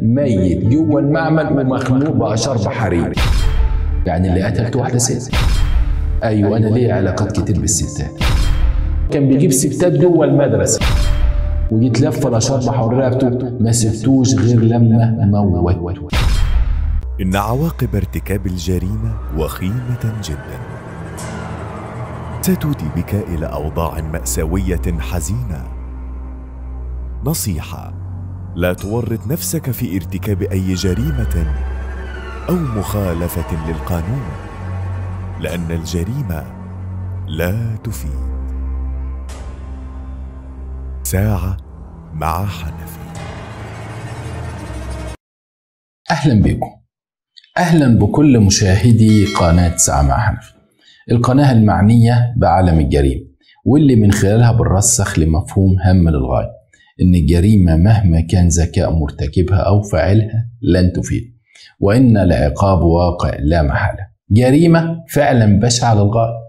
ميت جوه المعمل ومخنوق بأشرب حريم يعني اللي قتلت واحدة ست أيوة أنا ليا علاقات كتير بالستات كان بيجيب ستات جوه المدرسة وجيت لفة الأشرب حول رقبته ما سبتوش غير لما موت إن عواقب ارتكاب الجريمة وخيمة جدا ستودي بك إلى أوضاع مأساوية حزينة نصيحة لا تورط نفسك في ارتكاب أي جريمة أو مخالفة للقانون لأن الجريمة لا تفيد ساعة مع حنفي أهلا بكم أهلا بكل مشاهدي قناة ساعة مع حنفي القناة المعنية بعالم الجريمة واللي من خلالها بنرسخ لمفهوم هام للغاية إن الجريمة مهما كان ذكاء مرتكبها أو فاعلها لن تفيد وإن العقاب واقع لا محالة جريمة فعلا بشعة للغاية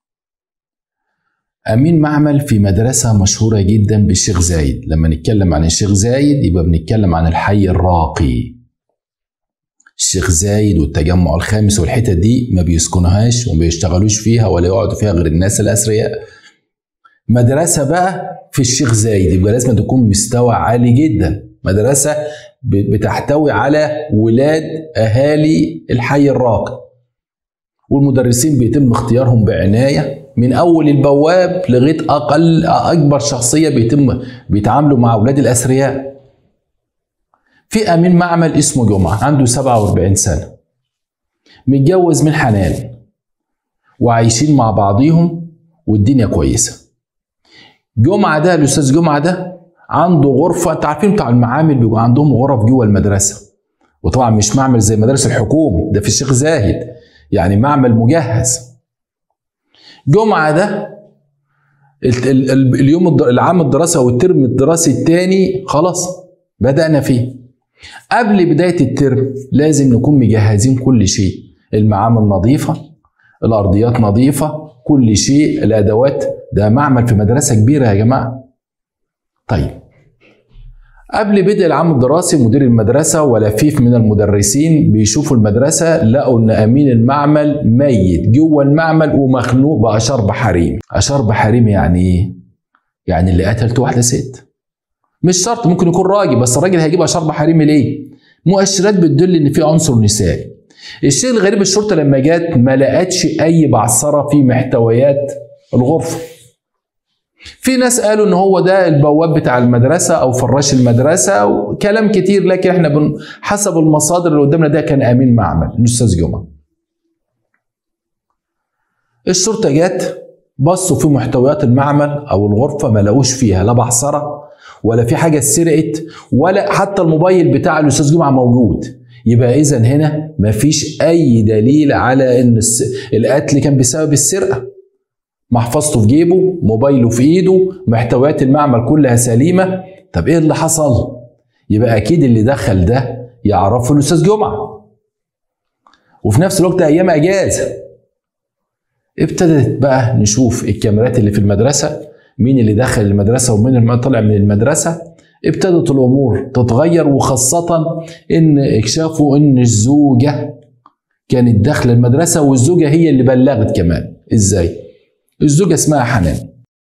أمين معمل في مدرسة مشهورة جدا بالشيخ زايد لما نتكلم عن الشيخ زايد يبقى بنتكلم عن الحي الراقي الشيخ زايد والتجمع الخامس والحتت دي ما بيسكنوهاش وما بيشتغلوا فيها ولا يقعدوا فيها غير الناس الأثرياء مدرسة بقى في الشيخ زايد يبقى لازم تكون مستوى عالي جدا مدرسة بتحتوي على ولاد أهالي الحي الراقي والمدرسين بيتم اختيارهم بعناية من أول البواب لغاية أقل أكبر شخصية بيتم بيتعاملوا مع أولاد الأثرياء في أمين معمل اسمه جمعة عنده 47 سنة متجوز من حنان وعايشين مع بعضيهم والدنيا كويسة جمعة ده الأستاذ جمعة ده عنده غرفة أنت عارفين بتاع المعامل بيبقى عندهم غرف جوه المدرسة وطبعا مش معمل زي مدارس الحكومي ده في الشيخ زاهد يعني معمل مجهز جمعة ده اليوم العام الدراسي أو الترم الدراسي الثاني خلاص بدأنا فيه قبل بداية الترم لازم نكون مجهزين كل شيء المعامل نظيفة الأرضيات نظيفة كل شيء الأدوات ده معمل في مدرسة كبيرة يا جماعة طيب قبل بدء العام الدراسي مدير المدرسة ولفيف من المدرسين بيشوفوا المدرسة لقوا إن أمين المعمل ميت جوه المعمل ومخنوق بأشرب حريم أشرب حريم يعني إيه؟ يعني اللي قتلت واحدة ست مش شرط ممكن يكون راجل بس الراجل هيجيب أشرب حريم ليه؟ مؤشرات بتدل إن في عنصر نسائي الشيء الغريب الشرطة لما جت ما لقتش أي بعثرة في محتويات الغرفة في ناس قالوا ان هو ده البواب بتاع المدرسه او فراش المدرسه وكلام كتير لكن احنا بن حسب المصادر اللي قدامنا ده كان امين معمل الاستاذ جمعه. الشرطه جت بصوا في محتويات المعمل او الغرفه ما لقوش فيها لا بعثره ولا في حاجه اتسرقت ولا حتى الموبايل بتاع الاستاذ جمعه موجود. يبقى اذا هنا مفيش اي دليل على ان القتل كان بسبب السرقه. محفظته في جيبه موبايله في ايده محتويات المعمل كلها سليمة طب ايه اللي حصل يبقى اكيد اللي دخل ده يعرفه الاستاذ جمعة وفي نفس الوقت ايام اجازة ابتدت بقى نشوف الكاميرات اللي في المدرسة مين اللي دخل المدرسة ومين اللي طلع من المدرسة ابتدت الامور تتغير وخاصة ان اكتشفوا ان الزوجة كانت داخلة المدرسة والزوجة هي اللي بلغت كمان ازاي؟ الزوجة اسمها حنان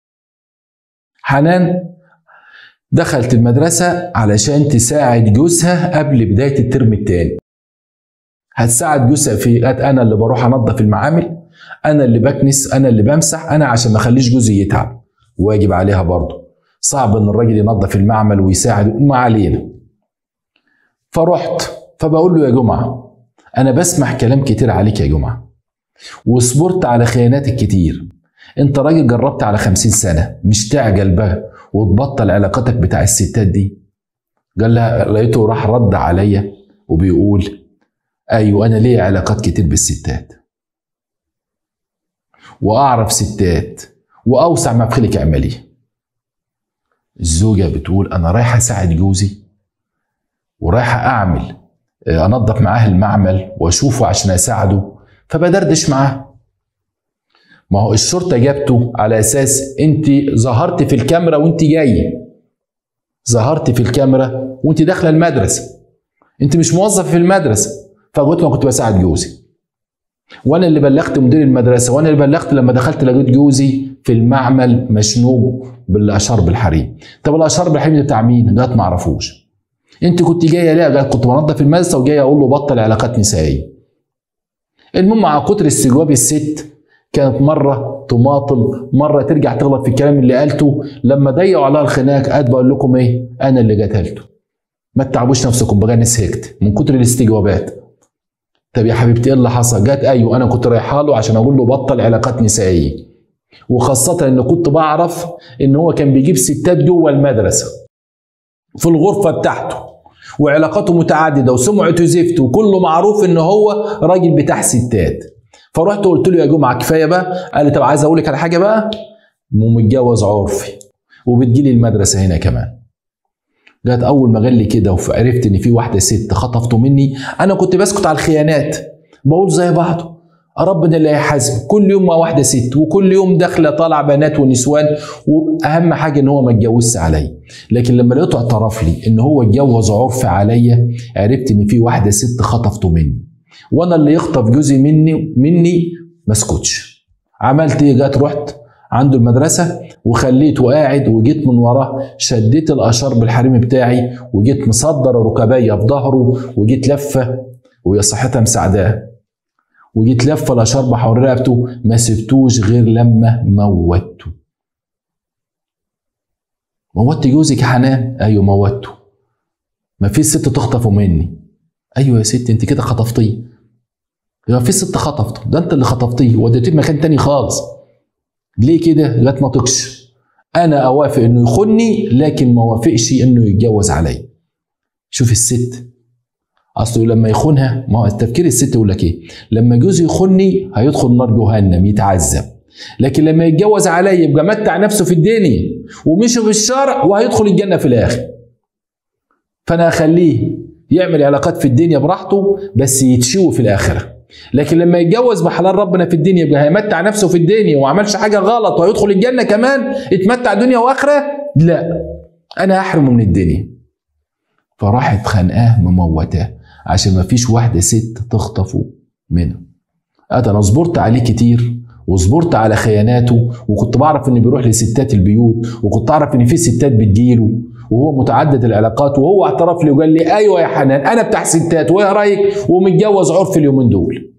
حنان دخلت المدرسة علشان تساعد جوزها قبل بداية الترم الثاني هتساعد جوزها في أنا اللي بروح أنظف المعامل أنا اللي بكنس أنا اللي بمسح أنا عشان ما أخليش جوزي يتعب واجب عليها برضه صعب إن الراجل ينظف المعمل ويساعد ما علينا فرحت فبقول له يا جمعة أنا بسمع كلام كتير عليك يا جمعة وصبرت على خياناتك كتير انت راجل جربت على خمسين سنة مش تعجل بقى وتبطل علاقاتك بتاع الستات دي قال لها لقيته راح رد عليا وبيقول ايوه انا ليا علاقات كتير بالستات واعرف ستات واوسع ما بخلك اعمليه الزوجه بتقول انا رايحه اساعد جوزي ورايحه اعمل انظف معاه المعمل واشوفه عشان اساعده فبدردش معاه ما هو الشرطه جابته على اساس انت ظهرت في الكاميرا وانت جاي ظهرت في الكاميرا وانت داخله المدرسه انت مش موظف في المدرسه فقلت له كنت بساعد جوزي وانا اللي بلغت مدير المدرسه وانا اللي بلغت لما دخلت لقيت جوزي في المعمل مشنوب بالاشار بالحريم طب الاشار بالحريم ده بتاع مين قالت ما اعرفوش انت كنت جايه ليه قالت كنت بنظف المدرسه وجايه اقول له بطل علاقات نسائيه المهم مع كتر استجواب الست كانت مرة تماطل مرة ترجع تغلط في الكلام اللي قالته لما ضيقوا عليها الخناق قالت بقول لكم ايه انا اللي قتلته ما تتعبوش نفسكم بقى انا سهكت من كتر الاستجوابات طب يا حبيبتي ايه اللي حصل؟ جت ايوه انا كنت رايحه له عشان اقول له بطل علاقات نسائيه وخاصة ان كنت بعرف ان هو كان بيجيب ستات جوه المدرسة في الغرفة بتاعته وعلاقاته متعددة وسمعته زفت وكله معروف ان هو راجل بتاع ستات فرحت قلت له يا جمعة كفاية بقى قال لي طب عايز اقول لك على حاجة بقى ومتجوز عرفي وبتجيلي المدرسة هنا كمان جت اول ما قال لي كده وعرفت ان في واحده ست خطفته مني انا كنت بسكت على الخيانات بقول زي بعضه ربنا اللي هيحاسب كل يوم مع واحده ست وكل يوم داخله طالع بنات ونسوان واهم حاجه ان هو ما اتجوزش عليا لكن لما لقيته اعترف لي ان هو اتجوز عرف عليا عرفت ان في واحده ست خطفته مني وانا اللي يخطف جوزي مني مني ما اسكتش عملت ايه جت رحت عنده المدرسه وخليته قاعد وجيت من وراه شديت الاشار بالحريم بتاعي وجيت مصدر ركبية في ظهره وجيت لفه وهي صحتها مساعداه وجيت لفه الاشار بحول رقبته ما سبتوش غير لما موته موتت جوزك يا حنان ايوه موته ما في ست تخطفه مني ايوه يا ست انت كده خطفتيه ما في ست خطفته ده انت اللي خطفتيه وديتيه مكان تاني خالص ليه كده؟ لا ما تقش انا اوافق انه يخني لكن ما وافقش انه يتجوز عليا شوف الست اصله لما يخونها ما هو التفكير الست يقول لك ايه لما جوزي يخني هيدخل نار جهنم يتعذب لكن لما يتجوز عليا يبقى متع نفسه في الدنيا ومشي في الشرع وهيدخل الجنه في الاخر فانا اخليه يعمل علاقات في الدنيا براحته بس يتشوي في الاخره لكن لما يتجوز بحلال ربنا في الدنيا يبقى هيمتع نفسه في الدنيا وما عملش حاجه غلط وهيدخل الجنه كمان يتمتع دنيا واخره لا انا هحرمه من الدنيا فراحت خانقاه مموتاه عشان ما فيش واحده ست تخطفه منه انا صبرت عليه كتير وصبرت على خياناته وكنت بعرف انه بيروح لستات البيوت وكنت اعرف ان في ستات بتجيله وهو متعدد العلاقات وهو اعترف لي وقال لي ايوه يا حنان انا بتاع ستات وايه رايك ومتجوز عرف اليومين دول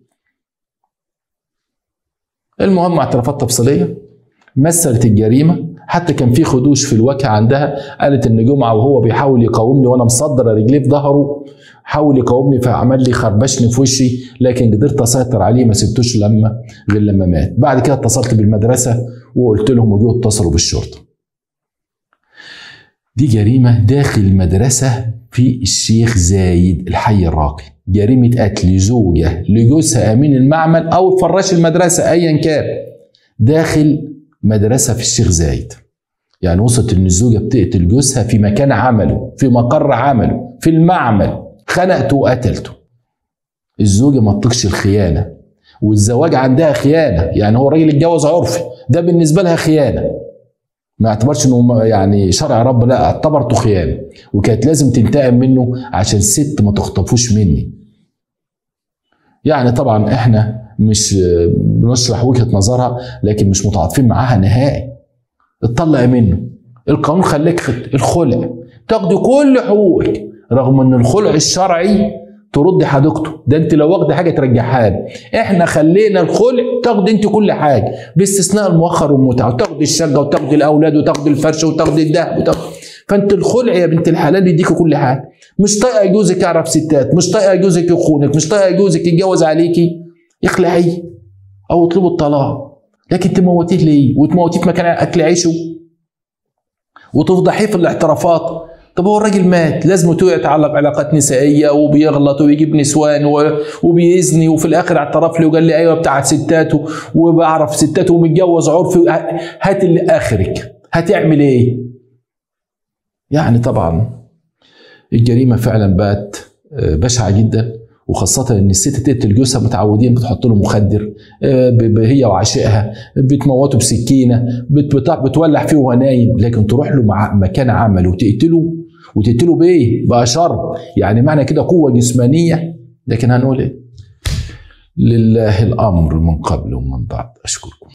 المهم اعترافات تفصيليه مثلت الجريمه حتى كان في خدوش في الوجه عندها قالت ان جمعه وهو بيحاول يقاومني وانا مصدر رجليه في ظهره حاول يقاومني فعمل لي خربشني في وشي لكن قدرت اسيطر عليه ما سبتوش لما غير لما مات بعد كده اتصلت بالمدرسه وقلت لهم وجوا اتصلوا بالشرطه دي جريمة داخل المدرسة في الشيخ زايد الحي الراقي جريمة قتل زوجة لجوزها أمين المعمل أو فراش المدرسة أيا كان داخل مدرسة في الشيخ زايد يعني وصلت إن الزوجة بتقتل جوزها في مكان عمله في مقر عمله في المعمل خنقته وقتلته الزوجة ما تطيقش الخيانة والزواج عندها خيانة يعني هو راجل اتجوز عرفي ده بالنسبة لها خيانة ما اعتبرش انه يعني شرع رب لا اعتبرته خيانه وكانت لازم تنتقم منه عشان ست ما تخطفوش مني يعني طبعا احنا مش بنشرح وجهه نظرها لكن مش متعاطفين معاها نهائي اتطلع منه القانون خليك الخلع تاخدي كل حقوقك رغم ان الخلع الشرعي ترد حديقته ده انت لو واخده حاجه ترجعها له احنا خلينا الخلع تاخد انت كل حاجه باستثناء المؤخر والمتعه وتاخد الشقه وتاخد الاولاد وتاخد الفرش وتاخد الذهب وتاخد فانت الخلع يا بنت الحلال يديكي كل حاجه مش طايقه جوزك يعرف ستات مش طايقه جوزك يخونك مش طايقه جوزك يتجوز عليكي اخلعيه او اطلبوا الطلاق لكن تموتيه ليه وتموتيه في مكان اكل عيشه وتفضحيه في الاعترافات طب هو الراجل مات لازم يتعلق علاقات نسائيه وبيغلط وبيجيب نسوان وبيزني وفي الاخر اعترف لي وقال لي ايوه بتاعت ستاته وبعرف ستاته ومتجوز عرفي هات اللي اخرك هتعمل ايه؟ يعني طبعا الجريمه فعلا بقت بشعه جدا وخاصة إن الست تقتل جوزها متعودين بتحط له مخدر هي وعشائها بتموته بسكينة بتولع فيه وهو نايم لكن تروح له مع مكان عمل وتقتله وتقتله بايه؟ باشر يعني معنى كده قوه جسمانيه لكن هنقول ايه؟ لله الامر من قبل ومن بعد اشكركم